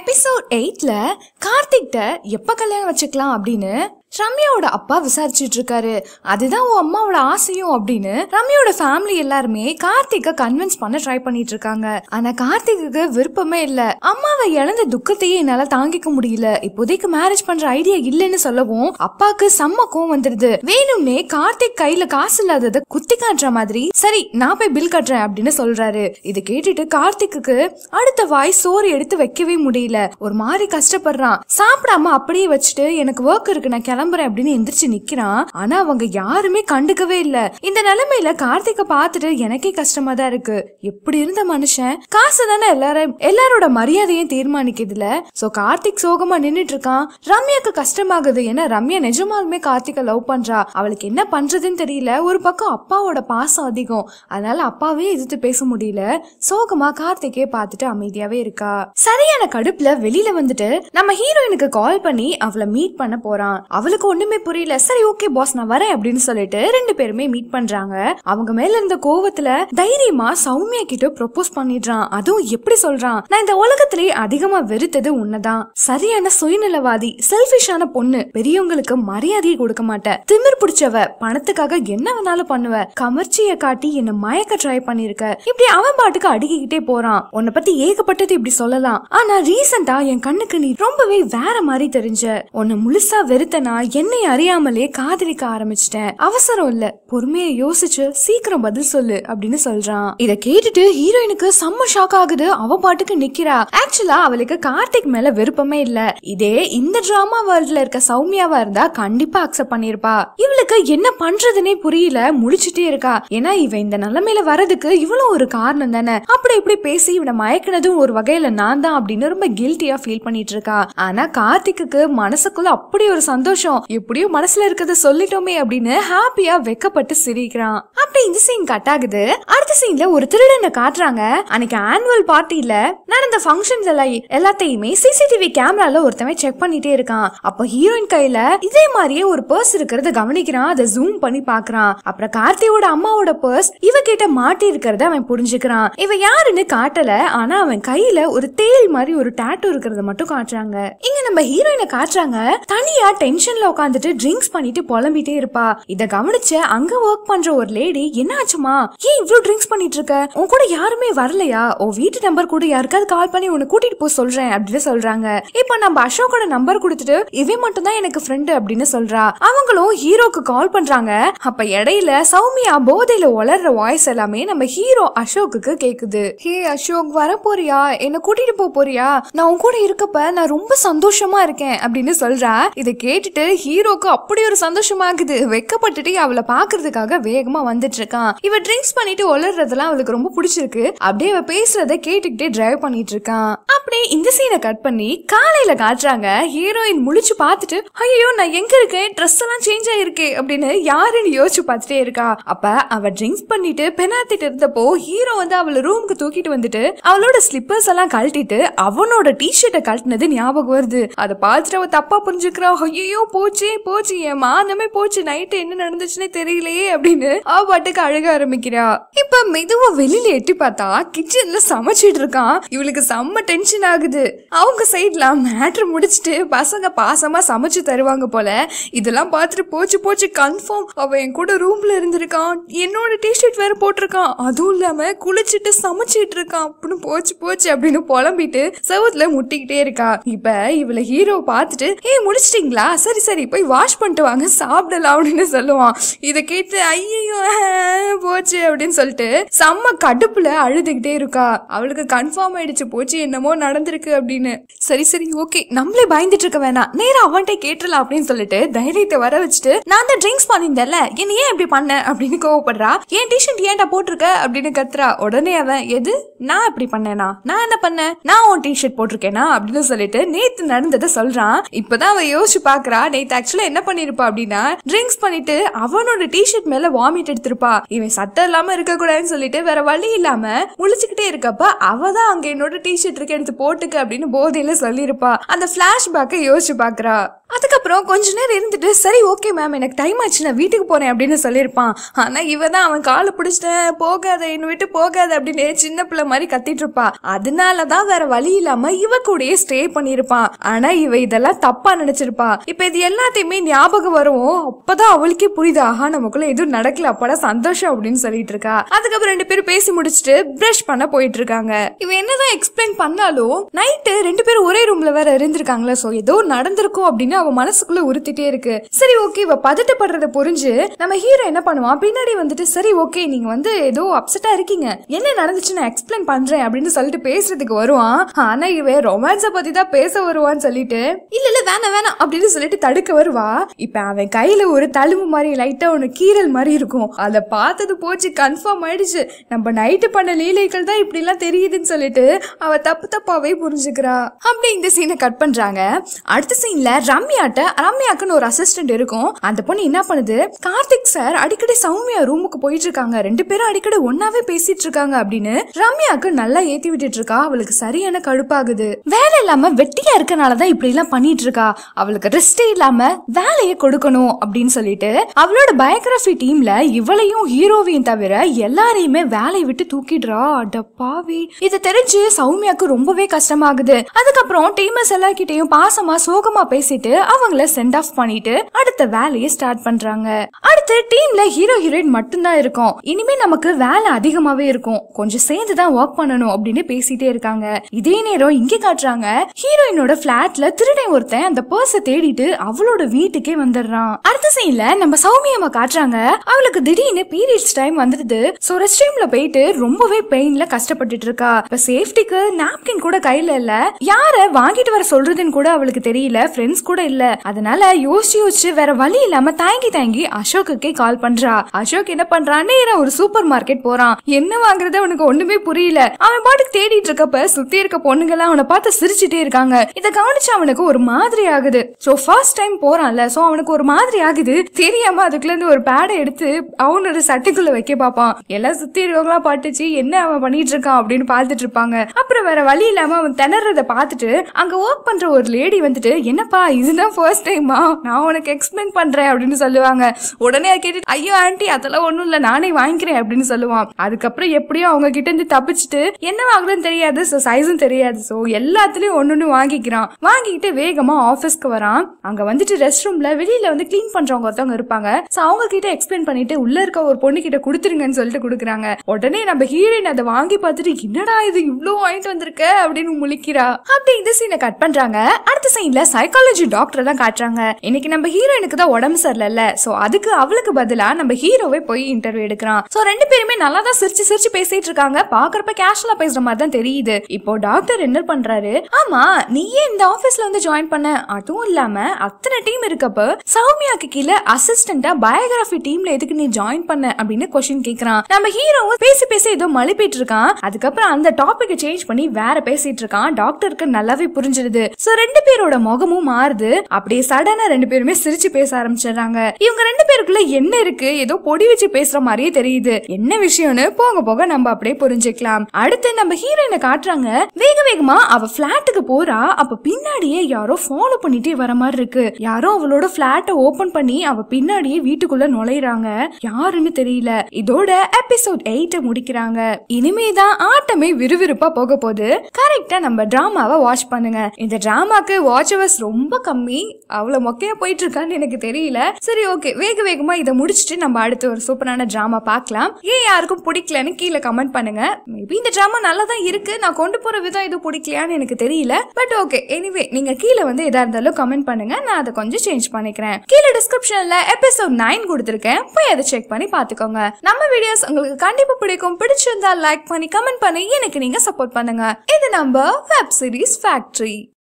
episode எயிட்ல கார்த்திக்ட்ட எப்ப கல்யாணம் வச்சுக்கலாம் அப்படின்னு ரம்யாவோட அப்பா விசாரிச்சுட்டு இருக்காரு அதுதான் உன் அம்மாவோட ஆசையும் அப்படின்னு ரம்யாவோட ஃபேமிலி எல்லாருமே கார்த்திக்க கன்வின்ஸ் பண்ண ட்ரை பண்ணிட்டு இருக்காங்க ஆனா கார்த்திக்கு விருப்பமே இல்ல அம்மாவை இழந்த துக்கத்தையே என்னால தாங்கிக்க முடியல இப்போதைக்கு மேரேஜ் பண்ற ஐடியா இல்லைன்னு சொல்லவும் அப்பாக்கு செம்ம கோவம் வந்துருது வேணும்னே கார்த்திக் கையில காசு இல்லாததை குத்தி காட்டுற மாதிரி சரி நான் போய் பில் கட்டுறேன் அப்படின்னு சொல்றாரு இது கேட்டுட்டு கார்த்திக்கு அடுத்த வாய் சோறு எடுத்து வைக்கவே முடியல ஒரு மாதிரி கஷ்டப்படுறான் சாப்பிடாம அப்படியே வச்சுட்டு எனக்கு ஒர்க் இருக்கு நான் கிளம்புறேன் அப்படின்னு எந்திரிச்சு நிக்கிறான் ஆனா அவங்க யாருமே கண்டுக்கவே இல்ல இந்த நிலைமையில கார்த்திகை பார்த்துட்டு எனக்கே கஷ்டமா தான் இருக்கு எப்படி இருந்த மனுஷன் காசு தானே எல்லாரும் எல்லாரோட மரியாதையும் தீர்மானிக்குதுல சோ கார்த்திக் சோகமா நின்னுட்டு இருக்கான் ரம்யாக்கு கஷ்டமாகுது ஏன்னா ரம்யா நிஜமாலுமே கார்த்திகை லவ் பண்றா அவளுக்கு என்ன பண்றதுன்னு தெரியல ஒரு பக்கம் அப்பாவோட பாசம் அதிகம் அதனால அப்பாவே எதிர்த்து பேச முடியல சோகமா கார்த்திகே பார்த்துட்டு அமைதியாவே இருக்கா சரியான கடுப்புல வெளியில வந்துட்டு நம்ம ஹீரோயினுக்கு கால் பண்ணி அவளை மீட் பண்ண போறான் அவளுக்கு ஒண்ணுமே புரியல சரி ஓகே பாஸ் நான் வரேன் அப்படின்னு சொல்லிட்டு ரெண்டு பேருமே மீட் பண்றாங்க அவங்க மேல இருந்த கோவத்துல தைரியமா சௌமியா கிட்ட ப்ரொபோஸ் பண்ணிடுறான் அதுவும் எப்படி சொல்றான் நான் இந்த உலகத்திலேயே அதிகமா வெறுத்தது உன்னதான் சரியான சுயநலவாதி செல்பிஷான பொண்ணு பெரியவங்களுக்கு மரியாதையை கொடுக்க மாட்டேன் திமிர் பிடிச்சவ பணத்துக்காக என்ன வேணாலும் பண்ணுவ கமர்ச்சிய காட்டி என்ன மயக்க ட்ரை பண்ணிருக்க இப்படி அவன் பாட்டுக்கு அடுக்கிக்கிட்டே போறான் உன்னை பத்தி ஏகப்பட்டது இப்படி சொல்லலாம் ஆனா ரீசெண்டா என் கண்ணுக்கு நீ ரொம்பவே வேற மாதிரி தெரிஞ்ச உன்னை முழுசா வெறுத்தனா என்னை அறியாமலே காதலிக்க ஆரம்பிச்சிட்டேன் அவசரம் இல்ல பொறுமையா யோசிச்சு சீக்கிரம் பதில் சொல்லு அப்படின்னு சொல்றான் இத கேட்டுட்டு ஹீரோயினுக்கு செம்ம ஷாக் ஆகுது அவ பாட்டுக்கு நிக்கிறா ஆக்சுவலா அவளுக்கு கார்த்திக் மேல விருப்பமே இல்ல இதே இந்த டிராமா வேர்ல்ட்ல இருக்க சௌமியாவா இருந்தா கண்டிப்பா அக்செப்ட் பண்ணிருப்பா இவளுக்கு என்ன பண்றதுனே புரியல முழிச்சிட்டே இருக்கா ஏன்னா இவ இந்த நிலைமையில வரதுக்கு இவ்வளவு ஒரு காரணம் தானே அப்படி இப்படி பேசி இவனை மயக்கினதும் ஒரு வகையில நான் தான் அப்படின்னு ரொம்ப கில்ட்டியா ஃபீல் பண்ணிட்டு இருக்கா ஆனா கார்த்திக்கு மனசுக்குள்ள அப்படி ஒரு சந்தோஷம் எப்படியோ மனசுல இருக்கத சொல்லிட்டோமே அப்படின்னு ஹாப்பியா வெக்கப்பட்டு சிரிக்கிறான் அப்படி இந்த சீன் கட் ஆகுது அடுத்த சீன்ல ஒரு திருடனை காட்டுறாங்க அன்னைக்கு ஆனுவல் பார்ட்டில நடந்த ஃபங்க்ஷன்ஸ் எல்லாம் எல்லாத்தையுமே சிசிடிவி கேமரால ஒருத்தவன் செக் பண்ணிட்டே இருக்கான் அப்ப ஹீரோயின் கையில இதே மாதிரியே ஒரு பர்ஸ் இருக்கிறத கவனிக்கிறான் அதை ஜூம் பண்ணி பாக்குறான் அப்புறம் கார்த்தியோட அம்மாவோட பர்ஸ் இவ கிட்ட மாட்டி இருக்கிறத அவன் புரிஞ்சுக்கிறான் இவ யாருன்னு காட்டல ஆனா அவன் கையில ஒரு தேள் மாதிரி ஒரு டாட்டூ இருக்கிறத மட்டும் காட்டுறாங்க இங்க நம்ம ஹீரோயினை காட்டுறாங்க தனியா டென்ஷன்ல உட்காந்துட்டு ட்ரிங்க்ஸ் பண்ணிட்டு புலம்பிட்டே இருப்பா இத கவனிச்சு அங்க ஒர்க் பண்ற ஒரு லேடி என்ன ஆச்சுமா ஏன் இவ்ளோ ட்ரிங்க்ஸ் பண்ணிட்டு இருக்க உன் கூட யாருமே வரலையா உன் வீட்டு நம்பர் கூட யாருக்காவது கால் பண்ணி உன்னை கூட்டிட்டு போக சொல்றேன் அப்படின்னு சொல்றாங்க இப்போ நம்ம அசோக்கோட நம்பர் கொடுத்துட்டு இவன் மட்டும் தான் எனக்கு ஃப்ரெண்டு அப்படின்னு சொல்றா அவங்களும் ஹீரோக்கு கால் பண்றாங்க அப்ப இடையில சௌமியா போதையில வளர்ற வாய்ஸ் எல்லாமே நம்ம ஹீரோ அசோக்குக்கு கேக்குது ஹே அசோக் வர போறியா என்ன கூட்டிட்டு போக போறியா நான் உன் கூட இருக்கப்ப நான் ரொம்ப சந்தோஷமா இருக்கேன் அப்படின்னு சொல்றா இதை கேட்டுட்டு ஹீரோக்கு அப்படி ஒரு சந்தோஷமாகுது வெக்கப்பட்டுட்டு அவளை பாக்குறதுக்காக வேகமா வந்துட்டு இருக்கான் இவ ட்ரிங்க்ஸ் பண்ணிட்டு ஒளர்றதெல்லாம் அவளுக்கு ரொம்ப பிடிச்சிருக்கு அப்படியே அவ பேசுறத கேட்டுக்கிட்டே டிரைவ் பண்ணிட்டு இருக்கான் அப்படியே இந்த சீனை கட் பண்ணி காலையில காட்டுறாங்க ஹீரோயின் முழிச்சு பார்த்துட்டு ஐயோ நான் எங்க இருக்கேன் ட்ரெஸ் எல்லாம் சேஞ்ச் ஆயிருக்கு அப்படின்னு யாருன்னு யோசிச்சு பார்த்துட்டே இருக்கா அப்ப அவ ட்ரிங்க்ஸ் பண்ணிட்டு பெனாத்திட்டு இருந்தப்போ ஹீரோ வந்து அவளை ரூமுக்கு தூக்கிட்டு வந்துட்டு அவளோட ஸ்லிப்பர்ஸ் எல்லாம் கழட்டிட்டு அவனோட டிஷர்ட்டை கழட்டினது ஞாபகம் வருது அதை பார்த்துட்டு அவ தப்பா புரிஞ்சுக்கிறா ஐயோ போச்சு போச்சு என் மானமே போச்சு நைட்டு என்ன நடந்துச்சுன்னே தெரியலையே அப்படின்னு அவ பாட்டுக்கு அழுக ஆரம்பிக்கிறா இப்ப மெதுவா வெளியில எட்டி பார்த்தா கிச்சன்ல சமைச்சிட்டு இருக்கான் இவளுக்கு செம்ம டென்ஷன் ஆகுது அவங்க சைட்ல மேட்ரு முடிச்சிட்டு பசங்க பாசமா சமைச்சு தருவாங்க போல இதெல்லாம் பார்த்துட்டு போச்சு போச்சு கன்ஃபார்ம் அவன் என் கூட ரூம்ல இருந்திருக்கான் என்னோட டிஷர்ட் வேற போட்டிருக்கான் அதுவும் இல்லாம குளிச்சுட்டு சமைச்சிட்டு இருக்கான் அப்படின்னு போச்சு போச்சு அப்படின்னு புலம்பிட்டு செவத்துல முட்டிக்கிட்டே இருக்கா இப்ப இவளை ஹீரோ பார்த்துட்டு ஏய் முடிச்சிட்டீங்களா சரி சரி போய் வாஷ் பண்ணிட்டு வாங்க சாப்பிடலாம் அப்படின்னு சொல்லுவான் இதை கேட்டு ஐயோ போச்சு அப்படின்னு சொல்லிட்டு செம்ம கடுப்புல அழுதுகிட்டே இருக்கா அவளுக்கு கன்ஃபார்ம் ஆயிடுச்சு போச்சு என்னமோ நடந்திருக்கு அப்படின்னு சரி சரி ஓகே நம்மளே பயந்துட்டு இருக்க வேணாம் நேரா அவன்கிட்ட கேட்டுலாம் அப்படின்னு சொல்லிட்டு தைரியத்தை வர வச்சுட்டு நான் தான் ட்ரிங்க்ஸ் பண்ணியிருந்தேன்ல என்ன ஏன் இப்படி பண்ண அப்படின்னு கோவப்படுறா ஏன் டிஷர்ட் ஏன்டா போட்டிருக்க அப்படின்னு கத்துறா உடனே அவன் எது நான் இப்படி பண்ணேனா நான் என்ன பண்ணேன் நான் உன் டிஷர்ட் போட்டிருக்கேனா அப்படின்னு சொல்லிட்டு நேத்து நடந்ததை சொல்றான் இப்பதான் அவ யோசிச்சு பாக்குறா நேத்து ஆக்சுவலா என்ன பண்ணிருப்பா அப்படின்னா ட்ரிங்க்ஸ் பண்ணிட்டு அவனோட டிஷர்ட் மேல வாமிட் எடுத்திருப்பா இவன் சட்டை இல்லாம இருக்க கூடாதுன்னு சொல்லிட்டு வேற வழி இல்லாம முழிச்சுக்கிட்டே இருக்கப்ப அவ தான் அங்க என்னோட டிஷர்ட் இருக்கு எடுத்து போட்டுக்க அப்படின்னு போதையில சொல்லியிருப்பா அந்த பிளாஷ்பேக்கை யோசிச்சு பாக்குறா அதுக்கப்புறம் கொஞ்ச நேரம் இருந்துட்டு சரி ஓகே மேம் எனக்கு டைம் ஆச்சு நான் வீட்டுக்கு போறேன் அப்படின்னு சொல்லியிருப்பான் ஆனா இவ தான் அவன் காலை பிடிச்சிட்டேன் போகாத என்னை விட்டு போகாத அப்படின்னு சின்ன பிள்ளை மாதிரி கத்திட்டு இருப்பா அதனாலதான் வேற வழி இல்லாம இவ கூடயே ஸ்டே பண்ணியிருப்பான் ஆனா இவ இதெல்லாம் தப்பா நினைச்சிருப்பா இப்ப இது எல்லாத்தையுமே ஞாபகம் வரும் அப்பதான் அவளுக்கே புரியுது ஆஹா நமக்குள்ள எதுவும் நடக்கல அப்படா சந்தோஷம் அப்படின்னு சொல்லிட்டு இருக்கா அதுக்கப்புறம் ரெண்டு பேரும் பேசி முடிச்சுட்டு பிரஷ் பண்ண போயிட்டு இருக்காங்க இவ என்னதான் எக்ஸ்பிளைன் பண்ணாலும் நைட்டு ரெண்டு பேரும் ஒரே ரூம்ல வேற இருந்திருக்காங்களா சோ ஏதோ நடந்திருக்கும் அப்படின்னு அவ மனசுக்குள்ள உறுத்திட்டே இருக்கு சரி ஓகே இவ பதட்டப்படுறத புரிஞ்சு நம்ம ஹீரோ என்ன பண்ணுவான் பின்னாடி வந்துட்டு சரி ஓகே நீங்க வந்து ஏதோ அப்செட்டா இருக்கீங்க என்ன நடந்துச்சு நான் எக்ஸ்பிளைன் பண்றேன் அப்படின்னு சொல்லிட்டு பேசுறதுக்கு வருவான் ஆனா இவன் ரொமான்ஸ பத்தி தான் பேச வருவான்னு சொல்லிட்டு இல்ல இல்ல வேணாம் வேணாம் அப்படின்னு சொல்லிட்டு தடுக்க வருவா இப்ப அவன் கையில ஒரு தழும்பு மாதிரி லைட்டா ஒண்ணு கீரல் மாதிரி இருக்கும் அதை பார்த்தது போச்சு கன்ஃபார்ம் ஆயிடுச்சு நம்ம நைட்டு பண்ண லீலைகள் தான் இப்படி எல்லாம் தெரியுதுன்னு சொல்லிட்டு அவ தப்பு தப்பாவே புரிஞ்சுக்கிறா அப்படி இந்த சீனை கட் பண்றாங்க அடுத்த சீன்ல ரம்யாட்ட ரம்யாக்குன்னு ஒரு அசிஸ்டன்ட் இருக்கும் அந்த பொண்ணு என்ன பண்ணுது கார்த்திக் சார் அடிக்கடி சௌமியா ரூமுக்கு போயிட்டு இருக்காங்க ரெண்டு பேரும் அடிக்கடி ஒன்னாவே பேசிட்டு இருக்காங்க அப்படின்னு ரம்யாக்கு நல்லா ஏத்தி விட்டுட்டு இருக்கா அவளுக்கு சரியான கடுப்பாகுது வேலை இல்லாம வெட்டியா இருக்கனாலதான் இப்படி எல்லாம் பண்ணிட்டு இருக்கா அவளுக்கு ரெஸ்டே இல்லாம வேலையை கொடுக்கணும் அப்படின்னு சொல்லிட்டு அவளோட பயோகிராஃபி டீம்ல இவளையும் ஹீரோவையும் தவிர எல்லாரையுமே வேலையை விட்டு தூக்கிடுறா அடப்பாவி இது தெரிஞ்சு சௌமியாக்கு ரொம்பவே கஷ்டமாகுது அதுக்கப்புறம் டீமர்ஸ் எல்லார்கிட்டயும் பாசமா சோகமா பேசிட்டு அவங்கள சென்ட் ஆஃப் பண்ணிட்டு அடுத்த வேலையை ஸ்டார்ட் பண்றாங்க அடுத்து டீம்ல ஹீரோ ஹீரோயின் மட்டும்தான் இருக்கும் இனிமே நமக்கு வேலை அதிகமாவே இருக்கும் கொஞ்சம் சேர்ந்து தான் ஒர்க் பண்ணணும் அப்படின்னு பேசிட்டே இருக்காங்க இதே நேரம் இங்க காட்டுறாங்க ஹீரோயினோட பிளாட்ல திருடன் ஒருத்தன் அந்த பர்ஸ தேடிட்டு அவளோட வீட்டுக்கே வந்துடுறான் அடுத்த சீன்ல நம்ம சௌமியம்மா காட்டுறாங்க அவளுக்கு திடீர்னு பீரியட்ஸ் டைம் வந்துடுது சோ ரெஸ்ட் டைம்ல போயிட்டு ரொம்பவே பெயின்ல கஷ்டப்பட்டுட்டு இருக்கா இப்ப சேஃப்டிக்கு நாப்கின் கூட கையில இல்ல யார வாங்கிட்டு வர சொல்றதுன்னு கூட அவளுக்கு தெரியல ஃப்ரெண்ட்ஸ் கூட இல்ல அதனால யோசிச்சு யோசிச்சு வேற வழி இல்லாம தாங்கி தாங்கி அசோக்குக்கே கால் பண்றா அசோக் என்ன பண்றான் நேரா ஒரு சூப்பர் மார்க்கெட் போறான் என்ன வாங்குறது அவனுக்கு ஒண்ணுமே புரியல அவன் பாட்டுக்கு தேடிட்டு இருக்கப்ப சுத்தி இருக்க பொண்ணுங்க எல்லாம் அவனை பார்த்து சிரிச்சுட்டே இருக்காங்க இத கவனிச்சு அவனுக்கு ஒரு மாதிரி ஆகுது சோ ஃபர்ஸ்ட் டைம் போறான்ல சோ அவனுக்கு ஒரு மாதிரி ஆகுது தெரியாம அதுக்குள்ள இருந்து ஒரு பேடை எடுத்து அவனோட சட்டைக்குள்ள வைக்க பாப்பான் எல்லாம் சுத்தி இருக்கவங்களா பாட்டுச்சு என்ன அவன் பண்ணிட்டு இருக்கான் அப்படின்னு பார்த்துட்டு இருப்பாங்க அப்புறம் வேற வழி இல்லாம அவன் திணறத பார்த்துட்டு அங்க ஒர்க் பண்ற ஒரு லேடி வந்துட்டு என்னப்பா இதுதான் ஃபர்ஸ்ட் டைமா நான் உனக்கு எக்ஸ்பிளைன் பண்றேன் அப்படின்னு சொல்லுவாங்க உடனே அதை கேட்டு ஐயோ ஆண்டி அதெல்லாம் ஒண்ணும் இல்ல நானே வாங்கிக்கிறேன் அப்படின்னு சொல்லுவான் அதுக்கப்புறம் எப்படியோ அவங்க கிட்ட இருந்து தப்பிச்சுட்டு என்ன வாங்குறதுன்னு தெரியாது ஸோ சைஸும் தெரியாது ஸோ எல்லாத்துலயும் ஒன்னொன்னு வாங்கிக்கிறான் வாங்கிக்கிட்டு வேகமா ஆஃபீஸ்க்கு வரான் அங்க வந்துட்டு ரெஸ்ட் ரூம்ல வெளியில வந்து க்ளீன் பண்றவங்க ஒருத்தவங்க இருப்பாங்க ஸோ அவங்க கிட்ட எக்ஸ்பிளைன் பண்ணிட்டு உள்ள இருக்க ஒரு பொண்ணு கிட்ட கொடுத்துருங்கன்னு சொல்லிட்டு கொடுக்குறாங்க உடனே நம்ம ஹீரோயின் அதை வாங்கி பார்த்துட்டு என்னடா இது இவ்ளோ வாங்கிட்டு வந்திருக்க அப்படின்னு முழிக்கிறா அப்படி இந்த சீனை கட் பண்றாங்க அடுத்த சீன்ல சைக்காலஜி டாக்டர் தான் காட்டுறாங்க இன்னைக்கு நம்ம ஹீரோயினுக்கு தான் உடம்பு சரியில்லை சோ அதுக்கு அவளுக்கு பதிலா நம்ம ஹீரோவே போய் இன்டர்வியூ எடுக்கிறான் சோ ரெண்டு பேருமே நல்லா தான் சிரிச்சு சிரிச்சு பேசிட்டு இருக்காங்க பாக்குறப்ப கேஷுவலா பேசுற மாதிரி தான் தெரியுது இப்போ டாக்டர் என்ன பண்றாரு ஆமா நீ ஏன் இந்த ஆபீஸ்ல வந்து ஜாயின் பண்ண அதுவும் இல்லாம அத்தனை டீம் இருக்கப்ப சௌமியாக்கு கீழே அசிஸ்டண்டா பயோகிராஃபி டீம்ல எதுக்கு நீ ஜாயின் பண்ண அப்படின்னு கொஸ்டின் கேக்குறான் நம்ம ஹீரோவும் பேசி பேசி ஏதோ மழுப்பிட்டு இருக்கான் அதுக்கப்புறம் அந்த டாபிக் சேஞ்ச் பண்ணி வேற பேசிட்டு இருக்கான் டாக்டருக்கு நல்லாவே புரிஞ்சிடுது சோ ரெண்டு பேரோட முகமும் மாறுது அப்படியே சடனா ரெண்டு பேருமே சிரிச்சு பேச ஆரம்பிச்சிடுறாங்க இவங்க ரெண்டு பேருக்குள்ள என்ன இருக்கு ஏதோ பொடி வச்சு பேசுற மாதிரியே தெரியுது என்ன விஷயம்னு போக போக நம்ம அப்படியே புரிஞ்சுக்கலாம் அடுத்து நம்ம ஹீரோயினை காட்டுறாங்க வேக வேகமா அவ பிளாட்டுக்கு போறா அப்ப பின்னாடியே யாரோ ஃபாலோ பண்ணிட்டே வர மாதிரி இருக்கு யாரோ அவளோட பிளாட்டை ஓபன் பண்ணி அவ பின்னாடியே வீட்டுக்குள்ள நுழையறாங்க யாருன்னு தெரியல இதோட எபிசோட் எயிட்ட முடிக்கிறாங்க இனிமேதான் ஆட்டமே விறுவிறுப்பா போக போகுது கரெக்டா நம்ம டிராமாவை வாட்ச் பண்ணுங்க இந்த டிராமாக்கு வாட்ச் ஹவர்ஸ் ரொம்ப கம்மி அவ்வளவு மொக்கையா போயிட்டு இருக்கான்னு எனக்கு தெரியல சரி ஓகே வேக வேகமா இதை முடிச்சுட்டு நம்ம அடுத்து ஒரு சூப்பரான டிராமா பார்க்கலாம் ஏன் யாருக்கும் பிடிக்கலன்னு கீழே கமெண்ட் பண்ணுங்க மேபி இந்த டிராமா நல்லா தான் இருக்கு நான் கொண்டு போற விதம் எதுவும் பிடிக்கலையான்னு எனக்கு தெரியல பட் ஓகே எனிவே நீங்க கீழே வந்து எதா இருந்தாலும் கமெண்ட் பண்ணுங்க நான் அதை கொஞ்சம் சேஞ்ச் பண்ணிக்கிறேன் கீழே டிஸ்கிரிப்ஷன்ல எபிசோட் நைன் கொடுத்துருக்கேன் போய் அதை செக் பண்ணி பாத்துக்கோங்க நம்ம வீடியோஸ் உங்களுக்கு கண்டிப்பா பிடிக்கும் பிடிச்சிருந்தா லைக் பண்ணி கமெண்ட் பண்ணி எனக்கு நீங்க சப்போர்ட் பண்ணுங்க இது நம்ம வெப் சீரிஸ் ஃபேக்டரி